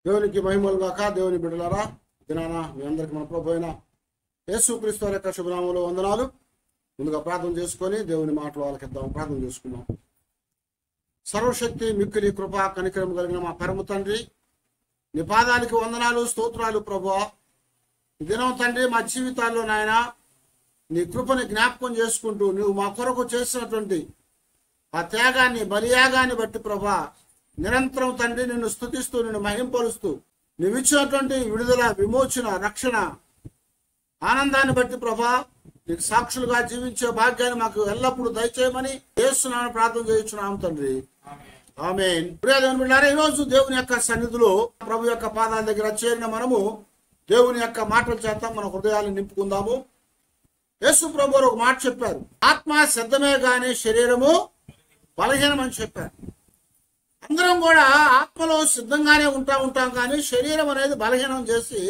దేవునికి మహిమలు గాక దేవుని బిడ్డలారా దినాన మీ అందరికి మన ప్రభు అయిన యేసుక్రీస్తు వారి యొక్క శుభనామంలో వందనాలు ముందుగా ప్రార్థన చేసుకొని దేవుని మాటలు వాళ్ళకిద్దాం ప్రార్థన చేసుకుందాం సర్వశక్తి మిక్కిలి కృప కనికరం కలిగిన మా పరమ తండ్రి నీ పాదానికి వందనాలు స్తోత్రాలు ప్రభు ఈ దినం తండ్రి మా జీవితాల్లో నాయన నీ కృపని జ్ఞాపకం చేసుకుంటూ నువ్వు మా కొరకు చేసినటువంటి ఆ త్యాగాన్ని బలియాగాన్ని బట్టి ప్రభా నిరంతరం తండ్రి నిన్ను స్థుతిస్తూ నిన్ను మహింపరుస్తూ నువ్వు ఇచ్చినటువంటి విడుదల విమోచన రక్షణ ఆనందాన్ని బట్టి ప్రభా నీకు సాక్షులుగా జీవించే భాగ్యాన్ని మాకు ఎల్లప్పుడూ దయచేయమని చేస్తున్నాను ప్రార్థన చేయించున్నాం తండ్రి ఆమె ఈ రోజు దేవుని యొక్క సన్నిధిలో ప్రభు యొక్క పాదాల దగ్గర చేరిన మనము దేవుని యొక్క మాటల చేత మన హృదయాలను నింపుకుందాము యేసు ప్రభు వారు ఒక మాట చెప్పారు ఆత్మ సిద్ధమే గాని శరీరము బలహీనమని చెప్పారు అందరం కూడా ఆత్మలో సిద్ధంగానే ఉంటా ఉంటాం కానీ శరీరం అనేది బలహీనం చేసి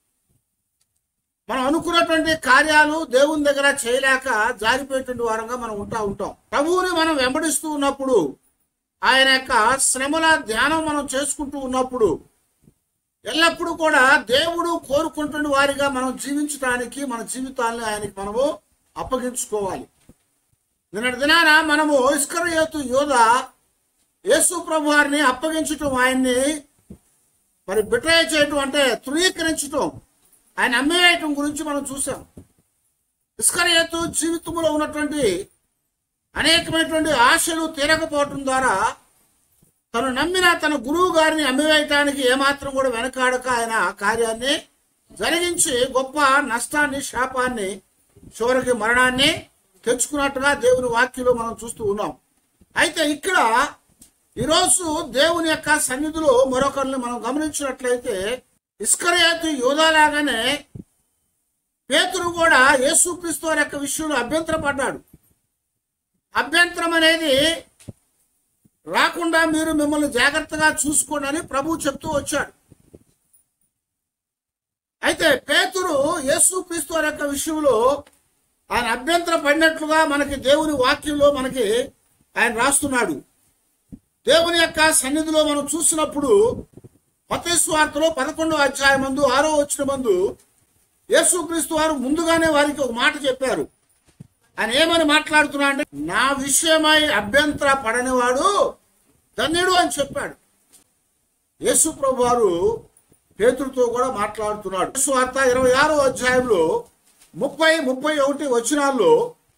మనం అనుకున్నటువంటి కార్యాలు దేవుని దగ్గర చేయలేక జారిపోయేటువంటి వారంగా మనం ఉంటా ఉంటాం ప్రభువుని మనం వెంబడిస్తూ ఉన్నప్పుడు ఆయన యొక్క శ్రమల ధ్యానం మనం చేసుకుంటూ ఉన్నప్పుడు ఎల్లప్పుడూ కూడా దేవుడు కోరుకుంటున్న వారిగా మనం జీవించడానికి మన జీవితాన్ని ఆయనకి మనము అప్పగించుకోవాలి నిన్నటి దినాన మనము ఇస్కరయోతు యోధ యేసు ప్రభు వారిని అప్పగించటం ఆయన్ని మరి బిట్రయ చేయటం అంటే తృణీకరించటం ఆయన అమ్మేయటం గురించి మనం చూసాం ఇస్కరయోతు జీవితంలో ఉన్నటువంటి అనేకమైనటువంటి ఆశలు తీరకపోవటం ద్వారా తను నమ్మిన తన గురువు గారిని అమ్మివేయటానికి ఏమాత్రం కూడా వెనకాడక ఆయన ఆ కార్యాన్ని జరిగించి గొప్ప నష్టాన్ని శాపాన్ని చివరికి మరణాన్ని తెచ్చుకున్నట్టుగా దేవుని వాక్యంలో మనం చూస్తూ ఉన్నాం అయితే ఇక్కడ ఈరోజు దేవుని యొక్క సన్నిధిలో మరొకరిని మనం గమనించినట్లయితే ఇస్కరయాతు యోధాలాగానే పేతురు కూడా యేసుక్రీస్తు వారి యొక్క విషయంలో అభ్యంతరపడ్డాడు అభ్యంతరం అనేది రాకుండా మీరు మిమ్మల్ని జాగ్రత్తగా చూసుకోండి అని ప్రభు చెప్తూ వచ్చాడు అయితే పేతురు యేసు క్రీస్తు వారి యొక్క విషయంలో ఆయన అభ్యంతర పడినట్లుగా మనకి దేవుని వాక్యంలో మనకి ఆయన రాస్తున్నాడు దేవుని యొక్క సన్నిధిలో మనం చూసినప్పుడు మతేశ్వార్తలో పదకొండో అధ్యాయం మందు ఆరో వచ్చిన మందు యేసుక్రీస్తు వారు ముందుగానే వారికి ఒక మాట చెప్పారు ఆయన ఏమని మాట్లాడుతున్నా అంటే నా విషయమై అభ్యంతర పడనివాడు ధన్యుడు అని చెప్పాడు యేసు ప్రభు వారు పేతుడితో కూడా మాట్లాడుతున్నాడు స్వార్థ ఇరవై ఆరో అధ్యాయంలో ముప్పై ముప్పై ఒకటి వచనాల్లో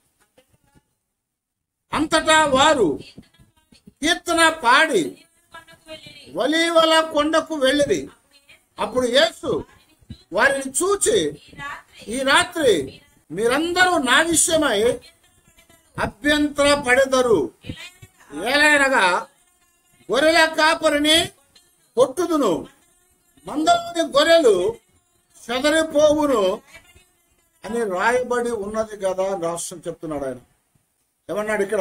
అంతటా వారు కీర్తన పాడి వలీవల కొండకు వెళ్ళిరి అప్పుడు యేసు వారిని చూచి ఈ రాత్రి మీరందరూ నా విషయమై అభ్యంతర పడెదరు ఏలైనగా గొర్రెల కాపరిని కొట్టుదును మందలోని గొర్రెలు చెదరిపోవును అని రాయబడి ఉన్నది కదా అని రాష్ట్రం చెప్తున్నాడు ఆయన ఏమన్నాడు ఇక్కడ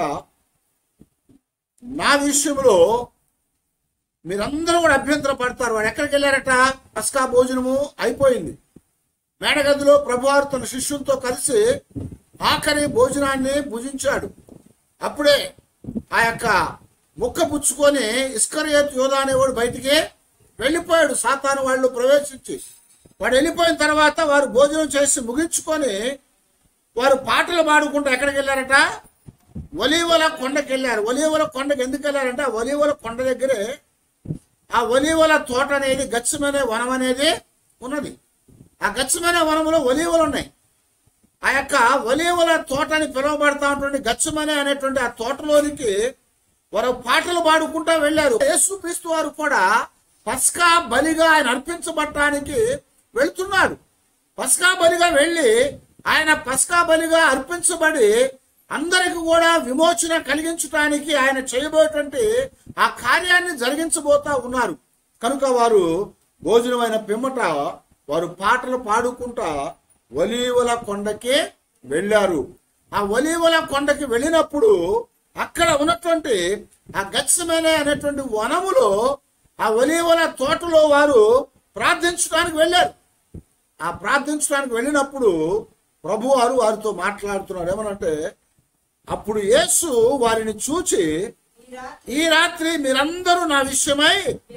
నా విషయంలో మీరందరూ కూడా అభ్యంతర పడతారు వాడు ఎక్కడికి వెళ్ళారట పస్కా భోజనము అయిపోయింది మేడగదిలో ప్రభువారు తన శిష్యులతో కలిసి ఆఖరి భోజనాన్ని భుజించాడు అప్పుడే ఆ యొక్క ముక్క పుచ్చుకొని ఇస్కరియోత్ యోధ అనేవాడు బయటికి వెళ్ళిపోయాడు సాతాను వాళ్ళు ప్రవేశించి వాడు వెళ్ళిపోయిన తర్వాత వారు భోజనం చేసి ముగించుకొని వారు పాటలు పాడుకుంటూ ఎక్కడికి వెళ్ళారట ఒలీవల కొండకి వెళ్ళారు ఒలీవల కొండకి ఎందుకు వెళ్ళారంటే ఆ ఒలీవల కొండ దగ్గరే ఆ ఒలీవల తోట అనేది గచ్చమనే వనం అనేది ఉన్నది ఆ గచ్చమనే వనంలో ఒలీవలు ఉన్నాయి ఆ యొక్క ఒలీవల తోట అని పిలువబడతా ఉన్నటువంటి గచ్చమనే అనేటువంటి ఆ తోటలోనికి వారు పాటలు పాడుకుంటూ వెళ్ళారు యేసుక్రీస్తు వారు కూడా పస్కా బలిగా ఆయన అర్పించబడటానికి వెళ్తున్నాడు పస్కా బలిగా వెళ్ళి ఆయన పస్కా బలిగా అర్పించబడి అందరికి కూడా విమోచన కలిగించడానికి ఆయన చేయబోయేటువంటి ఆ కార్యాన్ని జరిగించబోతా ఉన్నారు కనుక వారు భోజనమైన పిమ్మట వారు పాటలు పాడుకుంటా ఒలీవల కొండకి వెళ్ళారు ఆ ఒలీవల కొండకి వెళ్ళినప్పుడు అక్కడ ఉన్నటువంటి ఆ గచ్చమేనే అనేటువంటి వనములో ఆ ఒలీవల తోటలో వారు ప్రార్థించడానికి వెళ్ళారు ఆ ప్రార్థించడానికి వెళ్ళినప్పుడు ప్రభు వారు వారితో మాట్లాడుతున్నాడు ఏమనంటే అప్పుడు యేసు వారిని చూచి ఈ రాత్రి మీరందరూ నా విషయమై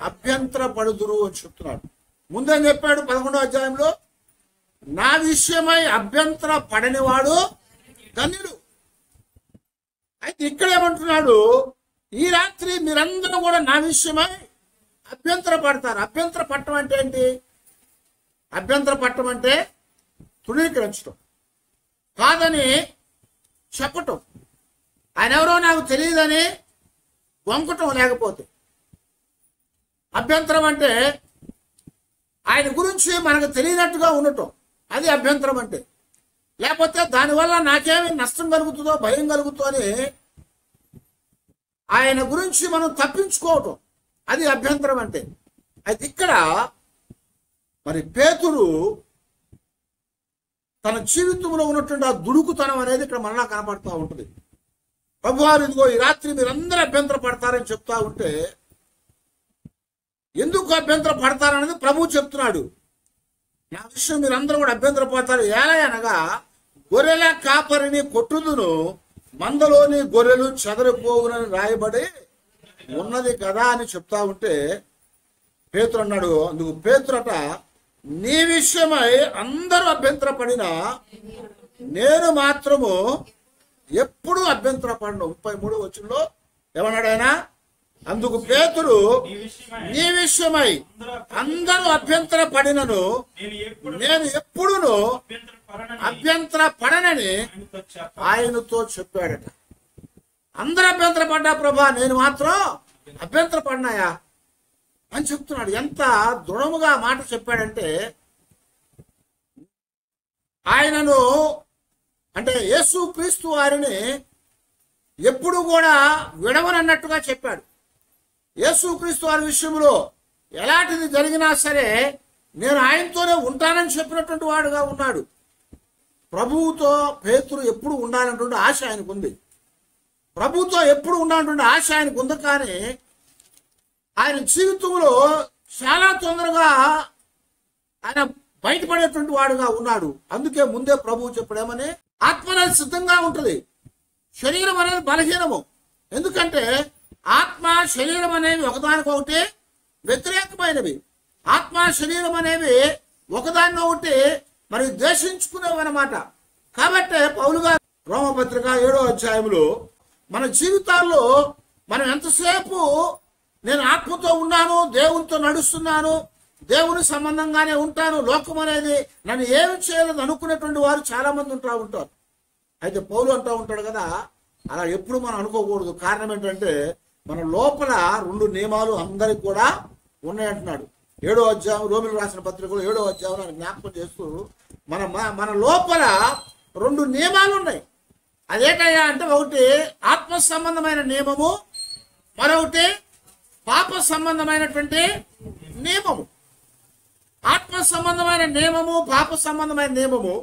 అభ్యంతర పడుదురు అని చెప్తున్నాడు ముందేం చెప్పాడు పదకొండో అధ్యాయంలో నా విషయమై అభ్యంతర పడనివాడు ధన్యుడు అయితే ఇక్కడ ఏమంటున్నాడు ఈ రాత్రి మీరందరూ కూడా నా విషయమై అభ్యంతర పడతారు అభ్యంతర పట్టడం అంటే ఏంటి అభ్యంతర పట్టడం అంటే తృణీకరించడం కాదని చెప్పటం ఆయన ఎవరో నాకు తెలియదని వంకటం లేకపోతే అభ్యంతరం అంటే ఆయన గురించి మనకు తెలియనట్టుగా ఉండటం అది అభ్యంతరం అంటే లేకపోతే దానివల్ల నాకేమి నష్టం కలుగుతుందో భయం కలుగుతుందో అని ఆయన గురించి మనం తప్పించుకోవటం అది అభ్యంతరం అంటే అయితే ఇక్కడ మరి పేతురు తన జీవితంలో ఉన్నటువంటి ఆ దుడుకుతనం అనేది ఇక్కడ మరలా కనపడతా ఉంటుంది ప్రభువారు ఇదిగో ఈ రాత్రి మీరందరూ అభ్యంతర పడతారని చెప్తా ఉంటే ఎందుకు అభ్యంతర పడతారనేది ప్రభు చెప్తున్నాడు నా విషయం మీరందరూ కూడా అభ్యంతర పడతారు ఎలా అనగా గొర్రెల కాపరిని కొట్టుదును మందలోని గొర్రెలు చెదరిపోవునని రాయబడి ఉన్నది కదా అని చెప్తా ఉంటే పేతురు అన్నాడు అందుకు పేతురట నీ విషయమై అందరూ అభ్యంతర పడినా నేను మాత్రము ఎప్పుడు అభ్యంతర పడను ముప్పై మూడు వచ్చంలో ఏమన్నాడు ఆయన అందుకు పేతురు నీ విషయమై నీ విషయమై అందరూ అభ్యంతర పడినను నేను ఎప్పుడు నేను ఎప్పుడును అభ్యంతర పడనని అభ్యంతర పడనని ఆయనతో చెప్ప ఆయనతో చెప్పాడట అందరు అభ్యంతర పడ్డా ప్రభా నేను మాత్రం అభ్యంతర పడినాయా అని చెప్తున్నాడు ఎంత దృఢముగా ఆ మాట చెప్పాడంటే ఆయనను అంటే యేసు క్రీస్తు వారిని ఎప్పుడు కూడా విడవనన్నట్టుగా చెప్పాడు యేసు క్రీస్తు వారి విషయంలో ఎలాంటిది జరిగినా సరే నేను ఆయనతోనే ఉంటానని చెప్పినటువంటి వాడుగా ఉన్నాడు ప్రభువుతో పేతురు ఎప్పుడు ఉండాలన్నటువంటి ఆశ ఆయనకు ఉంది ప్రభుతో ఎప్పుడు ఉండాలన్నటువంటి ఆశ ఆయనకు ఉంది కానీ ఆయన జీవితంలో చాలా తొందరగా ఆయన బయటపడేటువంటి వాడుగా ఉన్నాడు అందుకే ముందే ప్రభువు చెప్పడేమని ఆత్మ అనేది సిద్ధంగా ఉంటుంది శరీరం అనేది బలహీనము ఎందుకంటే ఆత్మ శరీరం అనేవి ఒకదానికొకటి వ్యతిరేకమైనవి ఆత్మ శరీరం అనేవి ఒకదాన్ని ఒకటి మరి ద్వేషించుకునేవి అన్నమాట కాబట్టి పౌలు గారు రోమపత్రిక ఏడో అధ్యాయంలో మన జీవితాల్లో మనం ఎంతసేపు నేను ఆత్మతో ఉన్నాను దేవునితో నడుస్తున్నాను దేవుని సంబంధంగానే ఉంటాను లోకం అనేది నన్ను ఏమి చేయలేదు అనుకునేటువంటి వారు చాలా మంది ఉంటా ఉంటారు అయితే పౌలు అంటూ ఉంటాడు కదా అలా ఎప్పుడు మనం అనుకోకూడదు కారణం ఏంటంటే మన లోపల రెండు నియమాలు అందరికి కూడా ఉన్నాయంటున్నాడు ఏడో అధ్యాయం రోమిలు రాసిన పత్రికలో ఏడో అధ్యాయం అని జ్ఞాపకం చేస్తూ మన మ- మన లోపల రెండు నియమాలు ఉన్నాయి అదేటయ్యా అంటే ఒకటి ఆత్మ సంబంధమైన నియమము మరొకటి పాప సంబంధమైనటువంటి నియమము ఆత్మ సంబంధమైన నియమము పాప సంబంధమైన నియమము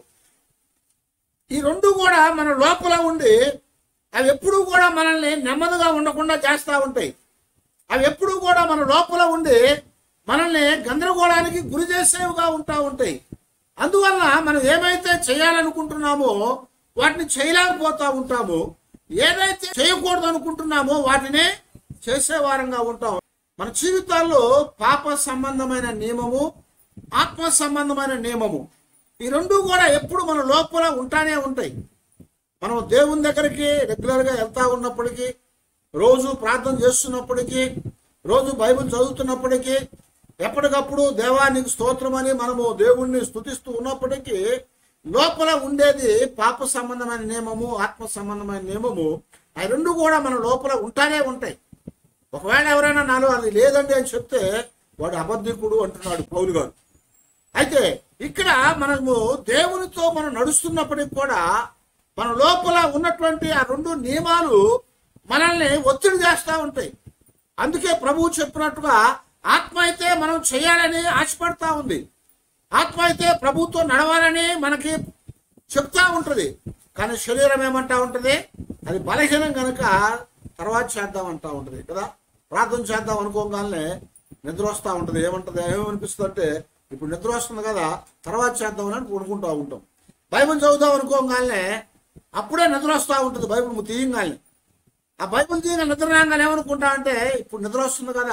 ఈ రెండు కూడా మన లోపల ఉండి అవి ఎప్పుడూ కూడా మనల్ని నెమ్మదిగా ఉండకుండా చేస్తూ ఉంటాయి అవి ఎప్పుడూ కూడా మన లోపల ఉండి మనల్ని గందరగోళానికి గురి చేసేవిగా ఉంటా ఉంటాయి అందువల్ల మనం ఏమైతే చేయాలనుకుంటున్నామో వాటిని చేయలేకపోతా ఉంటాము ఏదైతే చేయకూడదు అనుకుంటున్నామో వాటిని చేసేవారంగా ఉంటాం మన జీవితాల్లో పాప సంబంధమైన నియమము ఆత్మ సంబంధమైన నియమము ఈ రెండు కూడా ఎప్పుడు మన లోపల ఉంటానే ఉంటాయి మనం దేవుని దగ్గరికి రెగ్యులర్గా వెళ్తా ఉన్నప్పటికీ రోజు ప్రార్థన చేస్తున్నప్పటికీ రోజు బైబిల్ చదువుతున్నప్పటికీ ఎప్పటికప్పుడు దేవానికి స్తోత్రం అని మనము దేవుణ్ణి స్తుతిస్తూ ఉన్నప్పటికీ లోపల ఉండేది పాప సంబంధమైన నియమము ఆత్మ సంబంధమైన నియమము ఆ రెండు కూడా మన లోపల ఉంటానే ఉంటాయి ఒకవేళ ఎవరైనా నాలో అది లేదండి అని చెప్తే వాడు అబద్ధికుడు అంటున్నాడు పౌలు గారు అయితే ఇక్కడ మనము దేవునితో మనం నడుస్తున్నప్పటికి కూడా మన లోపల ఉన్నటువంటి ఆ రెండు నియమాలు మనల్ని ఒత్తిడి చేస్తూ ఉంటాయి అందుకే ప్రభువు చెప్పినట్టుగా ఆత్మ అయితే మనం చేయాలని ఆశపడతా ఉంది ఆత్మ అయితే ప్రభుతో నడవాలని మనకి చెప్తా ఉంటది కానీ శరీరం ఏమంటా ఉంటది అది బలహీనం కనుక తర్వాత చేద్దాం అంటా ఉంటది కదా ప్రార్థన చేద్దాం అనుకోగానే నిద్ర వస్తూ ఉంటది ఏమంటది ఏమనిపిస్తుంది అంటే ఇప్పుడు నిద్ర వస్తుంది కదా తర్వాత చేద్దామని అనుకుంటూ ఉంటాం బైబిల్ చదువుదాం అనుకోగానే అప్పుడే నిద్ర వస్తూ ఉంటుంది బైబిల్ తీయంగానే ఆ బైబిల్ తీయగా నిద్ర రాగానే ఏమనుకుంటా అంటే ఇప్పుడు నిద్ర వస్తుంది కదా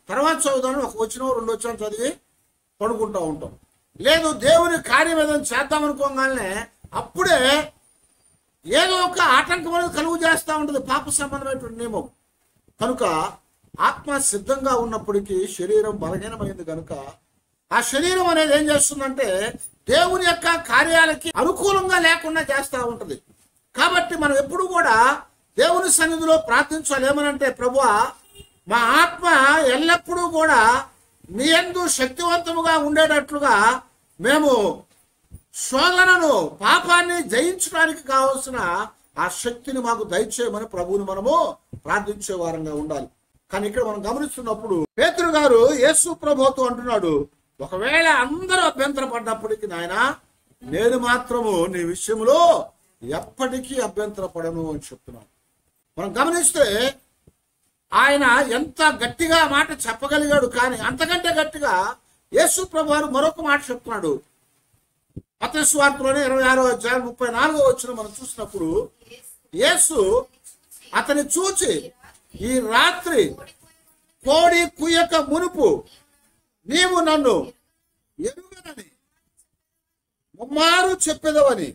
తర్వాత చదువుదామని ఒక వచ్చిన రెండు వచ్చిన చదివి పడుకుంటూ ఉంటాం లేదు దేవుని కార్యం ఏదైనా చేద్దాం అనుకోగానే అప్పుడే ఏదో ఒక ఆటంకం అనేది కలుగు చేస్తూ ఉంటుంది పాప సంబంధమైనటువంటి నియమం కనుక ఆత్మ సిద్ధంగా ఉన్నప్పటికీ శరీరం బలహీనమైంది కనుక ఆ శరీరం అనేది ఏం చేస్తుందంటే దేవుని యొక్క కార్యాలకి అనుకూలంగా లేకుండా చేస్తూ ఉంటది కాబట్టి మనం ఎప్పుడు కూడా దేవుని సన్నిధిలో ప్రార్థించాలి ఏమనంటే ప్రభువా మా ఆత్మ ఎల్లప్పుడూ కూడా నీ యందు శక్తివంతముగా ఉండేటట్లుగా మేము శోధనను పాపాన్ని జయించడానికి కావలసిన ఆ శక్తిని మాకు దయచేయమని ప్రభువుని మనము ప్రార్థించే వారంగా ఉండాలి కానీ ఇక్కడ మనం గమనిస్తున్నప్పుడు పేతురు గారు యేసు ప్రభుతో అంటున్నాడు ఒకవేళ అందరూ అభ్యంతర పడ్డప్పటికీ నాయన నేను మాత్రము నీ విషయంలో ఎప్పటికీ అభ్యంతర పడను అని చెప్తున్నాను మనం గమనిస్తే ఆయన ఎంత గట్టిగా ఆ మాట చెప్పగలిగాడు కానీ అంతకంటే గట్టిగా యేసు ప్రభు వారు మరొక మాట చెప్తున్నాడు మతస్వార్తలోనే ఇరవై ఆరో అధ్యాయం ముప్పై నాలుగో వచ్చిన మనం చూసినప్పుడు యేసు అతని చూచి ఈ రాత్రి కోడి కుయ్యక మునుపు నీవు నన్ను ఎరుగనని ముమ్మారు చెప్పేదవని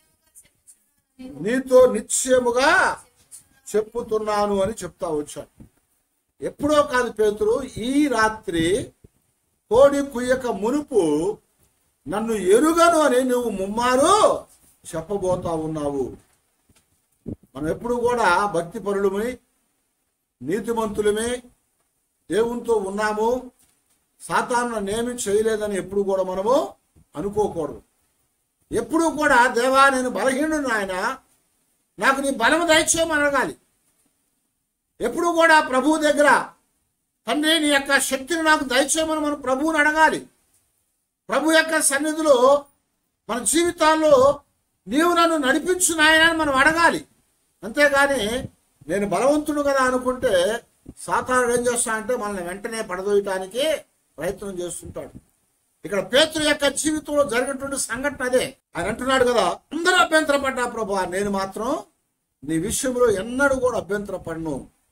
నీతో నిశ్చయముగా చెప్పుతున్నాను అని చెప్తా వచ్చాను ఎప్పుడో కాదు పేతురు ఈ రాత్రి కోడి కుయ్యక మునుపు నన్ను ఎరుగను అని నువ్వు ముమ్మారు చెప్పబోతా ఉన్నావు మనం ఎప్పుడు కూడా భక్తి పరులమై నీతిమంతులమే దేవునితో ఉన్నాము సాతాను నన్నేమి చేయలేదని ఎప్పుడు కూడా మనము అనుకోకూడదు ఎప్పుడు కూడా దేవా నేను బలహీనుడు ఆయన నాకు నీ బలము దయచేయమని అడగాలి ఎప్పుడు కూడా ప్రభువు దగ్గర తండ్రి నీ యొక్క శక్తిని నాకు దయచేయమని మనం ప్రభువుని అడగాలి ప్రభు యొక్క సన్నిధిలో మన జీవితాల్లో నీవు నన్ను నడిపించు నాయన అని మనం అడగాలి అంతేగాని నేను బలవంతుడు కదా అనుకుంటే సాతానుడు ఏం చేస్తాడంటే మనల్ని వెంటనే పడదోయటానికి ప్రయత్నం చేస్తుంటాడు ఇక్కడ పేతురు యొక్క జీవితంలో జరిగినటువంటి సంఘటన అదే ఆయన అంటున్నాడు కదా అందరూ అభ్యంతరపడ్డా ప్రభా నేను మాత్రం నీ విషయంలో ఎన్నడూ కూడా అభ్యంతరపడను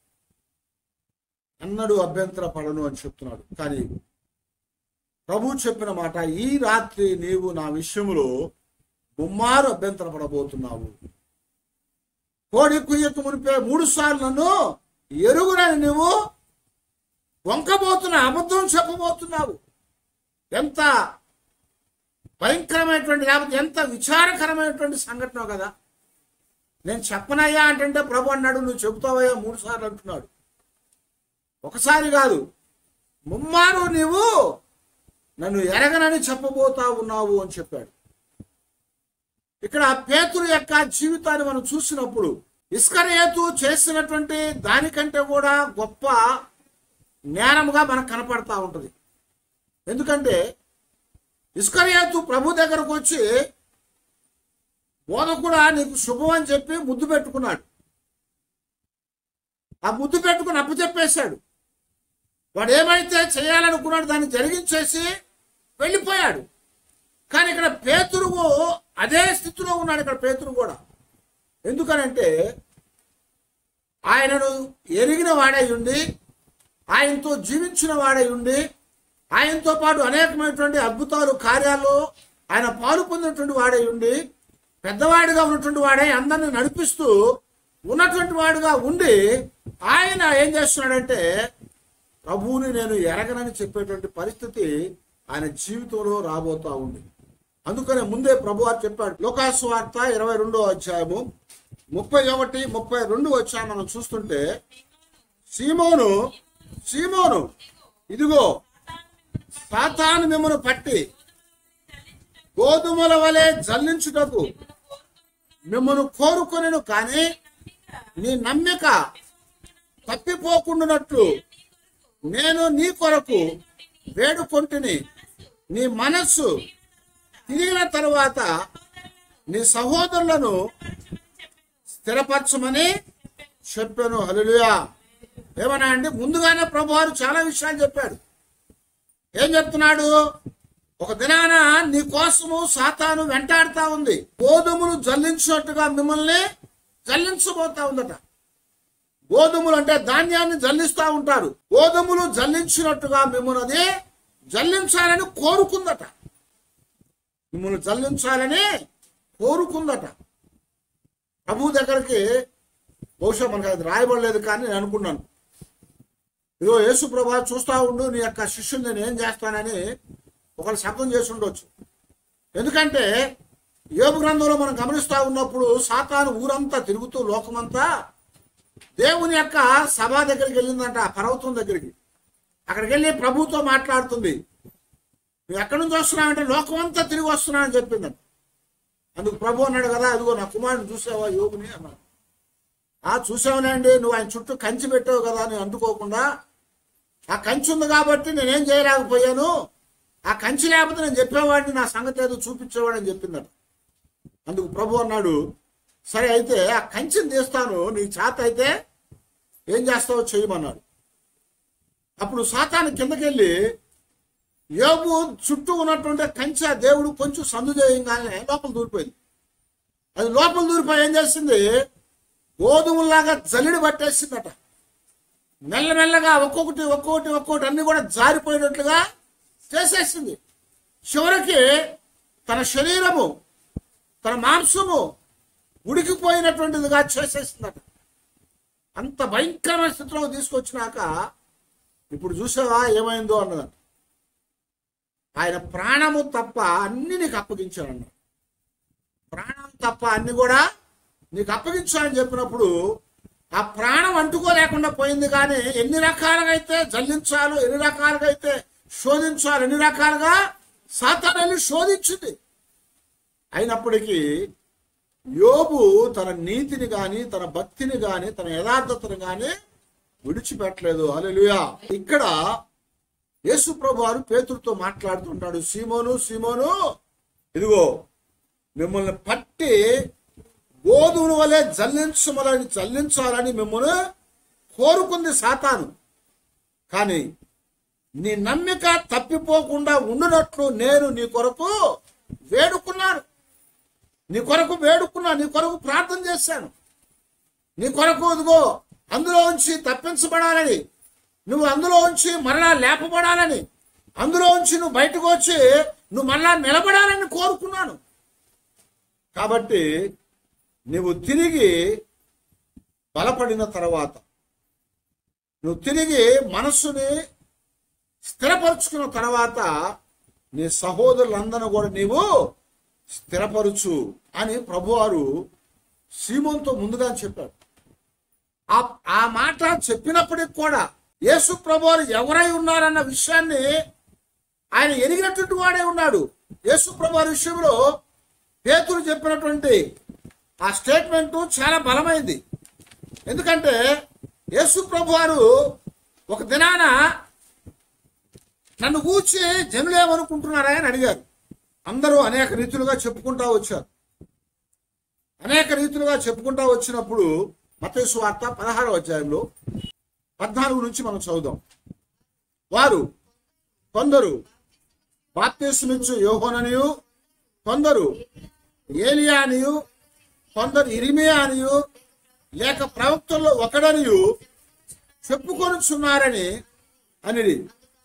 ఎన్నడూ అభ్యంతరపడను అని చెప్తున్నాడు కానీ ప్రభు చెప్పిన మాట ఈ రాత్రి నీవు నా విషయంలో ముమ్మారు అభ్యంతరపడబోతున్నావు కోడి కుయ్యకు మునిపే మూడు సార్లు నన్ను ఎరుగునని నువ్వు వంకబోతున్నా అబద్ధం చెప్పబోతున్నావు ఎంత భయంకరమైనటువంటి లేకపోతే ఎంత విచారకరమైనటువంటి సంఘటన కదా నేను చెప్పనయ్యా అంటే ప్రభు అన్నాడు నువ్వు చెబుతావయ్యా మూడు సార్లు అంటున్నాడు ఒకసారి కాదు ముమ్మారు నీవు నన్ను ఎరగనని చెప్పబోతా ఉన్నావు అని చెప్పాడు ఇక్కడ పేతురు యొక్క జీవితాన్ని మనం చూసినప్పుడు ఇస్కరేతు చేసినటువంటి దానికంటే కూడా గొప్ప నేరముగా మనకు కనపడతా ఉంటుంది ఎందుకంటే ఇస్కరియాతు ప్రభు దగ్గరకు వచ్చి బోధకుడా నీకు శుభం అని చెప్పి ముద్దు పెట్టుకున్నాడు ఆ ముద్దు పెట్టుకుని అప్పు చెప్పేశాడు వాడు ఏమైతే చేయాలనుకున్నాడు దాన్ని జరిగించేసి వెళ్ళిపోయాడు కానీ ఇక్కడ పేతురువు అదే స్థితిలో ఉన్నాడు ఇక్కడ పేతురు కూడా ఎందుకనంటే ఆయనను ఎరిగిన వాడై ఉండి ఆయనతో జీవించిన వాడై ఉండి ఆయనతో పాటు అనేకమైనటువంటి అద్భుతాలు కార్యాలు ఆయన పాలు పొందినటువంటి వాడై ఉండి పెద్దవాడిగా ఉన్నటువంటి వాడై అందరిని నడిపిస్తూ ఉన్నటువంటి వాడుగా ఉండి ఆయన ఏం చేస్తున్నాడంటే ప్రభువుని నేను ఎరగనని చెప్పేటువంటి పరిస్థితి ఆయన జీవితంలో రాబోతా ఉంది అందుకనే ముందే ప్రభు వారు చెప్పాడు లోకాసు వార్త ఇరవై రెండో అధ్యాయము ముప్పై ఒకటి ముప్పై రెండు వచ్చా మనం చూస్తుంటే సీమోను సీమోను ఇదిగో సాతాను మిమ్మను పట్టి గోధుమల వలె జల్లించుటకు మిమ్మను కోరుకొనెను కానీ నీ నమ్మిక తప్పిపోకుండానట్లు నేను నీ కొరకు వేడుకొంటిని నీ మనస్సు తిరిగిన తరువాత నీ సహోదరులను స్థిరపరచమని చెప్పాను హలులుయా ఏమన్నా అండి ముందుగానే ప్రభువారు చాలా విషయాలు చెప్పాడు ఏం చెప్తున్నాడు ఒక దినాన నీ కోసము సాతాను వెంటాడుతా ఉంది గోధుమలు జల్లించినట్టుగా మిమ్మల్ని జల్లించబోతా ఉందట గోధుమలు అంటే ధాన్యాన్ని జల్లిస్తూ ఉంటారు గోధుమలు జల్లించినట్టుగా మిమ్మల్ని అది జల్లించాలని కోరుకుందట మిమ్మల్ని జల్లించాలని కోరుకుందట ప్రభు దగ్గరికి బహుశా మనకు అది రాయబడలేదు కానీ నేను అనుకున్నాను ఇదిగో యేసు ప్రభా చూస్తా ఉండు నీ యొక్క శిష్యుని నేను ఏం చేస్తానని ఒకరు శబ్దం చేసి ఉండొచ్చు ఎందుకంటే యోగు గ్రంథంలో మనం గమనిస్తా ఉన్నప్పుడు సాతాను ఊరంతా తిరుగుతూ లోకమంతా దేవుని యొక్క సభ దగ్గరికి వెళ్ళిందంట ఆ పర్వతం దగ్గరికి అక్కడికి వెళ్ళి ప్రభుతో మాట్లాడుతుంది నువ్వు ఎక్కడి నుంచి వస్తున్నావంటే లోకమంతా తిరిగి వస్తున్నానని చెప్పిందంట అందుకు ప్రభు అన్నాడు కదా అదిగో నా కుమారుని చూసావా యోగుని అన్నాడు ఆ చూసావునండి నువ్వు ఆయన చుట్టూ కంచి పెట్టావు కదా నేను అందుకోకుండా ఆ కంచి ఉంది కాబట్టి నేనేం చేయలేకపోయాను ఆ కంచి లేకపోతే నేను చెప్పేవాడిని నా సంగతి ఏదో చూపించేవాడని చెప్పిందట అందుకు ప్రభు అన్నాడు సరే అయితే ఆ కంచిని తీస్తాను నీ చేత అయితే ఏం చేస్తావో చేయమన్నాడు అప్పుడు సాతాను కిందకెళ్ళి యోగు చుట్టూ ఉన్నటువంటి కంచె దేవుడు కొంచెం సందు చేయంగానే లోపల దూరిపోయింది అది లోపల దూరిపోయి ఏం చేసింది గోధుమలాగా జల్లిడి పట్టేసిందట మెల్లమెల్లగా ఒక్కొక్కటి ఒక్కొక్కటి ఒక్కొక్కటి అన్ని కూడా జారిపోయినట్లుగా చేసేసింది చివరికి తన శరీరము తన మాంసము ఉడికిపోయినటువంటిదిగా చేసేసిందట అంత భయంకరమైన స్థితిలో తీసుకొచ్చినాక ఇప్పుడు చూసావా ఏమైందో అన్నదట ఆయన ప్రాణము తప్ప అన్ని నీకు అప్పగించాడన్న ప్రాణం తప్ప అన్ని కూడా నీకు అప్పగించాలని చెప్పినప్పుడు ఆ ప్రాణం అంటుకోలేకుండా పోయింది కానీ ఎన్ని రకాలుగా అయితే జల్లించాలో ఎన్ని రకాలుగా అయితే శోధించాలో ఎన్ని రకాలుగా సాతానాన్ని శోధించింది అయినప్పటికీ యోబు తన నీతిని గాని తన భక్తిని గాని తన యథార్థతను గాని విడిచిపెట్టలేదు అలెలుయా ఇక్కడ యేసు ప్రభు వారు పేతురుతో మాట్లాడుతుంటాడు సీమోను సీమోను ఇదిగో మిమ్మల్ని పట్టి గోధుమల వలె జల్లించమలని జల్లించాలని మిమ్మల్ని కోరుకుంది సాతాను కానీ నీ నమ్మిక తప్పిపోకుండా ఉండునట్లు నేను నీ కొరకు వేడుకున్నాను నీ కొరకు వేడుకున్నా నీ కొరకు ప్రార్థన చేశాను నీ కొరకు ఇదిగో అందులో ఉంచి తప్పించబడాలని నువ్వు అందులో ఉంచి మరలా లేపబడాలని అందులో ఉంచి నువ్వు బయటకు వచ్చి నువ్వు మరలా నిలబడాలని కోరుకున్నాను కాబట్టి నువ్వు తిరిగి బలపడిన తర్వాత నువ్వు తిరిగి మనస్సుని స్థిరపరుచుకున్న తర్వాత నీ సహోదరులందరూ కూడా నీవు స్థిరపరుచు అని ప్రభువారు సీమోన్తో ముందుగా చెప్పాడు ఆ ఆ మాట చెప్పినప్పటికి కూడా యేసు ప్రభువారు ఎవరై ఉన్నారన్న విషయాన్ని ఆయన ఎరిగినటువంటి వాడే ఉన్నాడు యేసు ప్రభువారి విషయంలో పేతురు చెప్పినటువంటి ఆ స్టేట్మెంట్ చాలా బలమైంది ఎందుకంటే యేసు ప్రభువారు ఒక దినాన నన్ను కూర్చి జనులు ఏమనుకుంటున్నారా అని అడిగారు అందరూ అనేక రీతులుగా చెప్పుకుంటా వచ్చారు అనేక రీతులుగా చెప్పుకుంటా వచ్చినప్పుడు మతేసు వార్త పదహారో అధ్యాయంలో పద్నాలుగు నుంచి మనం చదువుదాం వారు కొందరు బాప్తిస్మిచ్చు యోహోననియు కొందరు ఏలియా అనియు కొందరు ఇరిమియా అనియు లేక ప్రవక్తల్లో ఒకడనియు చెప్పుకొనుచున్నారని అనిది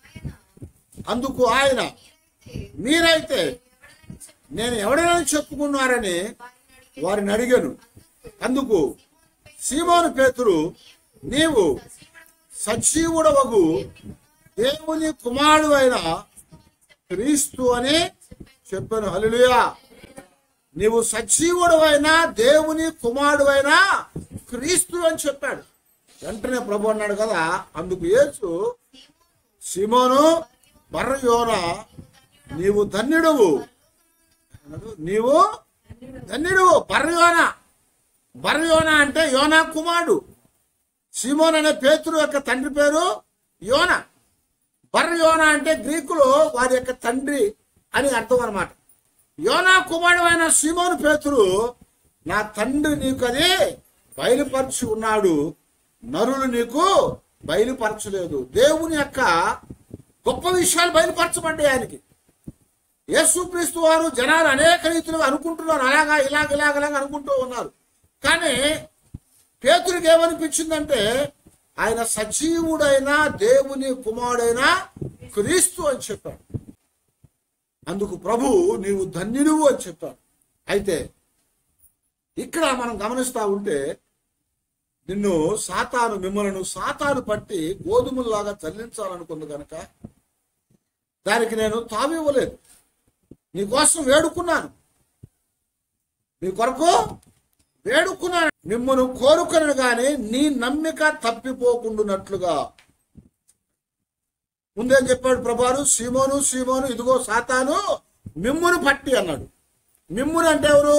అందుకు ఆయన మీరైతే నేను ఎవడైనా చెప్పుకున్నారని వారిని అడిగాను అందుకు సీమోను పేతురు నీవు సజీవుడవగు దేవుని కుమారుడు అయిన క్రీస్తు అని చెప్పాను హల్లెలూయా నీవు సజీవుడవైన దేవుని కుమారుడైన క్రీస్తు అని చెప్పాడు వెంటనే ప్రభు అన్నాడు కదా అందుకు యేసు సిమోను బర్ర యోన నీవు ధన్యుడువు నీవు ధన్యుడువు బర్రయోన బర్రయోన అంటే యోనా కుమారుడు సిమోన్ అనే పేతురు యొక్క తండ్రి పేరు యోన బర్రయోన అంటే గ్రీకులో వారి యొక్క తండ్రి అని అర్థం అన్నమాట యోనా కుమారుడు అయిన సిమోను పేతురు నా తండ్రి నీకు అది బయలుపరచి ఉన్నాడు నరులు నీకు బయలుపరచలేదు దేవుని యొక్క గొప్ప విషయాలు బయలుపరచబడ్డాయి ఆయనకి యేసుక్రీస్తు వారు జనాలు అనేక రీతిలో అనుకుంటున్నారు అలాగా ఇలాగ ఇలాగ ఇలాగ అనుకుంటూ ఉన్నారు కానీ పేతురికి ఏమనిపించిందంటే ఆయన సజీవుడైన దేవుని కుమారుడైన క్రీస్తు అని చెప్పాడు అందుకు ప్రభు నీవు ధన్యుడువు అని చెప్పాడు అయితే ఇక్కడ మనం గమనిస్తా ఉంటే నిన్ను సాతాను మిమ్మలను సాతాను పట్టి గోధుమలాగా చల్లించాలనుకుంది కనుక దానికి నేను తావివ్వలేదు నీకోసం వేడుకున్నాను నీ కొరకు వేడుకున్నాను మిమ్మను కోరుకును గాని నీ నమ్మిక తప్పిపోకుండానట్లుగా ముందేం చెప్పాడు ప్రభారు సీమోను సీమోను ఇదిగో సాతాను మిమ్మును పట్టి అన్నాడు మిమ్మును అంటే ఎవరు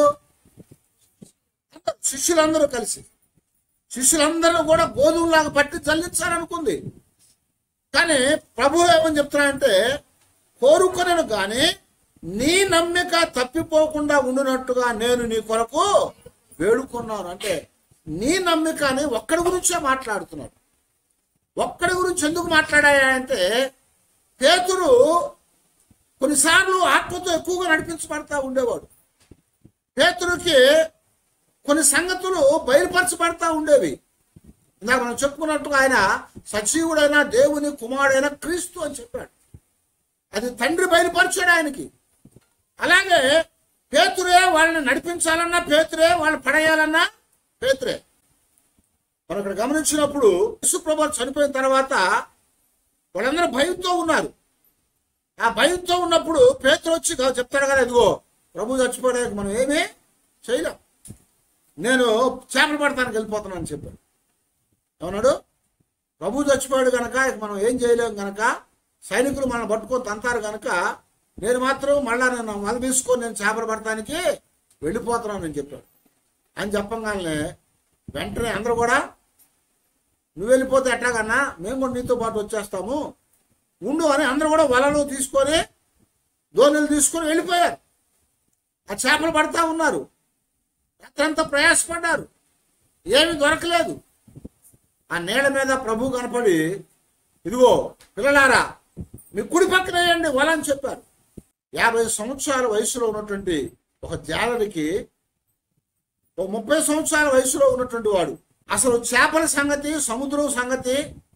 శిష్యులందరూ కలిసి శిష్యులందరూ కూడా గోధుమలాగా పట్టి చల్లించాలనుకుంది కానీ ప్రభు ఏమని చెప్తున్నాడంటే కోరుకొనను గాని నీ నమ్మిక తప్పిపోకుండా ఉండునట్టుగా నేను నీ కొరకు వేడుకున్నాను అంటే నీ నమ్మిక అని ఒక్కడి గురించే మాట్లాడుతున్నాడు ఒక్కడి గురించి ఎందుకు మాట్లాడాయా అంటే పేతురు కొన్నిసార్లు ఆత్మతో ఎక్కువగా నడిపించబడతా ఉండేవాడు పేతురుకి కొన్ని సంగతులు బయలుపరచబడతా ఉండేవి ఇందాక మనం చెప్పుకున్నట్టుగా ఆయన సజీవుడైన దేవుని కుమారుడైన క్రీస్తు అని చెప్పాడు అది తండ్రి బయలుపరిచాడు ఆయనకి అలాగే పేతురే వాళ్ళని నడిపించాలన్నా పేతురే వాళ్ళని పడేయాలన్నా పేతురే మనం ఇక్కడ గమనించినప్పుడు యశుప్రభు చనిపోయిన తర్వాత వాళ్ళందరూ భయంతో ఉన్నారు ఆ భయంతో ఉన్నప్పుడు పేతురు వచ్చి గా- చెప్తాడు కదా ఇదిగో ప్రభు చచ్చిపోయాక మనం ఏమీ చేయలేం నేను చేపలు పడతానికి వెళ్ళిపోతున్నాను అని చెప్పాడు ఏమన్నాడు ప్రభు చచ్చిపోయాడు గనక ఇక మనం ఏం చేయలేం గనక సైనికులు మనం పట్టుకొని తంతారు గనక నేను మాత్రం మళ్ళా నేను మళ్ళీ తీసుకొని నేను చేపలు పడటానికి వెళ్ళిపోతున్నాను అని చెప్పాడు అని చెప్పంగానే వెంటనే అందరూ కూడా నువ్వు వెళ్ళిపోతే ఎట్లాగన్నా మేము కూడా నీతో పాటు వచ్చేస్తాము ఉండు అని అందరూ కూడా వలలు తీసుకొని దోణులు తీసుకొని వెళ్ళిపోయారు ఆ చేపలు పడతా ఉన్నారు రాత్రంతా ప్రయాసపడ్డారు ఏమీ దొరకలేదు ఆ నీళ్ళ మీద ప్రభు కనపడి ఇదిగో పిల్లలారా మీ కుడి పక్కన వేయండి వల అని చెప్పారు యాభై సంవత్సరాల వయసులో ఉన్నటువంటి ఒక జాలరికి ఒక ముప్పై సంవత్సరాల వయసులో ఉన్నటువంటి వాడు అసలు చేపల సంగతి సముద్రం సంగతి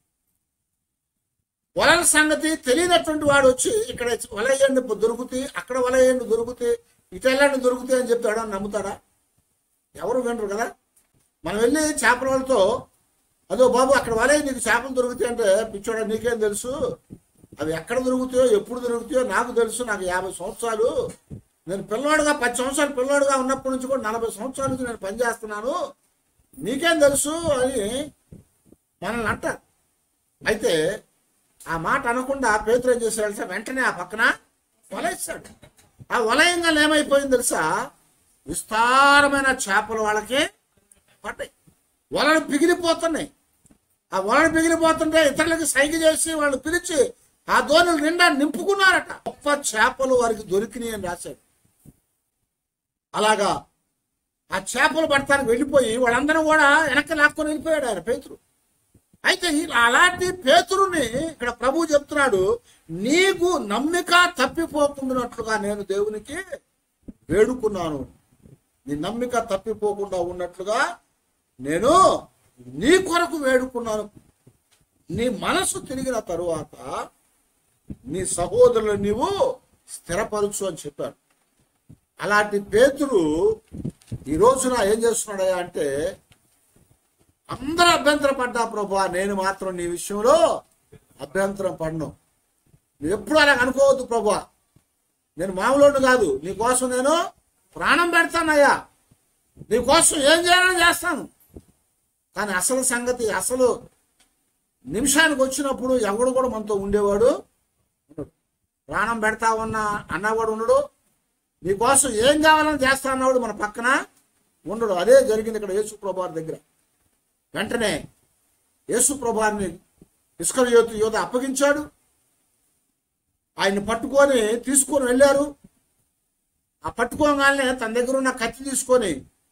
వలల సంగతి తెలియనటువంటి వాడు వచ్చి ఇక్కడ వలయండి దొరుకుతాయి అక్కడ వలయండి దొరుకుతాయి ఇటు వెళ్ళండి దొరుకుతాయి అని చెప్తాడు అని నమ్ముతాడా ఎవరు వినరు కదా మనం వెళ్ళి చేపల వాళ్ళతో అదో బాబు అక్కడ వలే నీకు చేపలు దొరుకుతాయి అంటే పిచ్చోడా నీకేం తెలుసు అవి ఎక్కడ దొరుకుతాయో ఎప్పుడు దొరుకుతాయో నాకు తెలుసు నాకు యాభై సంవత్సరాలు నేను పిల్లోడుగా పది సంవత్సరాలు పిల్లోడుగా ఉన్నప్పటి నుంచి కూడా నలభై సంవత్సరాల నుంచి నేను పనిచేస్తున్నాను నీకేం తెలుసు అని మనల్ని అంటారు అయితే ఆ మాట అనకుండా పేతురు ఏం చేశాడు తెలుసా వెంటనే ఆ పక్కన వలేస్తాడు ఆ వలయంగా ఏమైపోయింది తెలుసా విస్తారమైన చేపలు వాళ్ళకి పడ్డాయి వలలు పిగిలిపోతున్నాయి ఆ వలలు పిగిలిపోతుంటే ఇతరులకి సైగ చేసి వాళ్ళు పిలిచి ఆ దోణులు నిండా నింపుకున్నారట గొప్ప చేపలు వారికి దొరికినాయి అని రాశాడు అలాగా ఆ చేపలు పడతానికి వెళ్ళిపోయి వాళ్ళందరూ కూడా వెనక్కి లాక్కొని వెళ్ళిపోయాడు ఆయన పేతురు అయితే ఈ- అలాంటి పేతురుని ఇక్కడ ప్రభు చెప్తున్నాడు నీకు నమ్మిక తప్పిపోకుండానట్లుగా నేను దేవునికి వేడుకున్నాను నీ నమ్మిక తప్పిపోకుండా ఉన్నట్లుగా నేను నీ కొరకు వేడుకున్నాను నీ మనసు తిరిగిన తరువాత నీ సహోదరులు నీవు స్థిరపరచు అని చెప్పాడు అలాంటి పేతురు ఈ రోజున ఏం చేస్తున్నాడయ్యా అంటే అందరూ అభ్యంతరం పడ్డా ప్రభా నేను మాత్రం నీ విషయంలో అభ్యంతరం పడను నువ్వు ఎప్పుడు అలా అనుకోవద్దు ప్రభా నేను మామూలు కాదు నీ కోసం నేను ప్రాణం పెడతానయ్యా నీ కోసం ఏం చేయాలని చేస్తాను కానీ అసలు సంగతి అసలు నిమిషానికి వచ్చినప్పుడు ఎవడు కూడా మనతో ఉండేవాడు ఉండడు. ప్రాణం పెడతా ఉన్న అన్నవాడు ఉండడు నీకోసం ఏం కావాలని చేస్తా అన్నవాడు మన పక్కన ఉండడు అదే జరిగింది ఇక్కడ యేసు ప్రభావారి దగ్గర వెంటనే యేసు ప్రభావారిని ఇస్కర్ యోధ యోధ అప్పగించాడు ఆయన్ని పట్టుకొని తీసుకొని వెళ్ళారు ఆ పట్టుకోగానే తన దగ్గర ఉన్న కత్తి తీసుకొని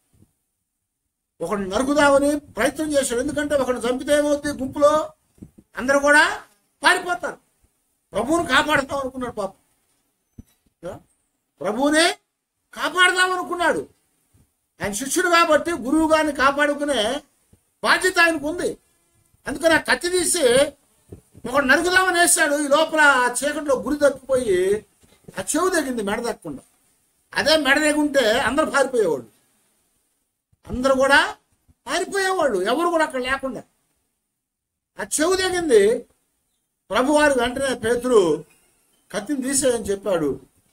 ఒకడు నరుకుదామని ప్రయత్నం చేశాడు ఎందుకంటే ఒకడు చంపితే ఏమవుతుంది గుంపులో అందరూ కూడా పారిపోతారు ప్రభువుని కాపాడుతాం అనుకున్నాడు పాపం కదా? ప్రభువుని కాపాడదాం అనుకున్నాడు ఆయన శిష్యుడు కాబట్టి గురువు గారిని కాపాడుకునే బాధ్యత ఆయనకు ఉంది అందుకని ఆ కత్తి తీసి ఒకడు నరుకుదామని వేశాడు ఈ లోపల ఆ చీకట్లో గురి తప్పిపోయి ఆ చెవు తగింది మెడ తక్కకుండా అదే మెడ తెగుంటే అందరూ పారిపోయేవాళ్ళు అందరూ కూడా పారిపోయేవాళ్ళు ఎవరు కూడా అక్కడ లేకుండా ఆ చెవు తెగింది ప్రభువారు వెంటనే పేతురు కత్తిని తీసేయని చెప్పాడు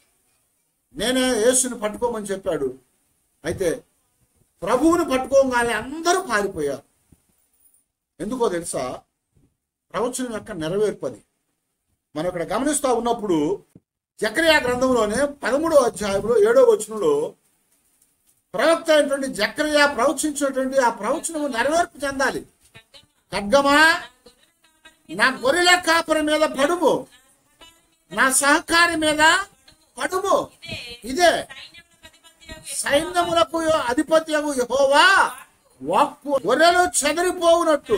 నేనే యేసుని పట్టుకోమని చెప్పాడు అయితే ప్రభువుని పట్టుకోగానే అందరూ పారిపోయారు ఎందుకో తెలుసా ప్రవచనం యొక్క నెరవేర్పది మనం ఇక్కడ గమనిస్తా ఉన్నప్పుడు జకరియా గ్రంథంలోనే పదమూడో అధ్యాయంలో ఏడో వచనంలో ప్రవక్త అయినటువంటి జకరియా ప్రవచించినటువంటి ఆ ప్రవచనము నెరవేర్పు చెందాలి ఖడ్గమా నా గొర్రెల కాపరి మీద పడుము నా సహకారి మీద పడుము ఇదే సైన్యములకు అధిపత్యము యెహోవా వాక్కు గొర్రెలు చెదరిపోవునట్టు